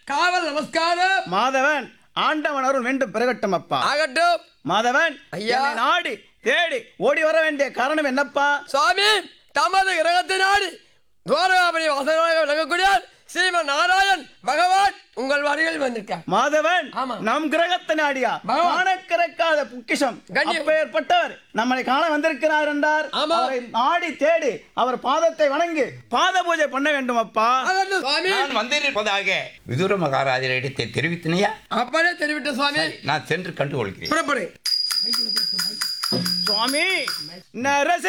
காவல் நமஸ்காரம் மாதவன் ஆண்டவன் அருள் வேண்டும் பெருகட்டும் அப்பா ஆகட்டும் மாதவன் ஐயா. என்னை நாடி தேடி ஓடி வர வேண்டிய காரணம் என்னப்பா சுவாமி தமது கிரகத்தினாடி துவாரகாபுரி வாசகராக விளங்கக்கூடிய ஸ்ரீமன் நாராயண் பகவான் உங்கள் வரிகளில் வந்திருக்கார் மாதவன் ஆமா. நம் கிரகத்தை நாடியா பகவான். காணக்கிறக்காத பொக்கிஷம் கண்ணியம். அப்பேற்பட்டவர் நம்மளை காண வந்திருக்கிறார் என்றார் ஆமா. அவரை நாடி தேடி அவர் பாதத்தை வணங்கி பாத பூஜை பண்ண வேண்டும் அப்பா ஆகட்டும் சுவாமி நான் வந்திருப்பதாக விதுர மகாராஜரிடத்தை தெரிவித்தினையா அப்படியே தெரிவிட்ட சுவாமி நான் சென்று கண்டுகொள்கிறேன் புறப்படு சுவாமி நரச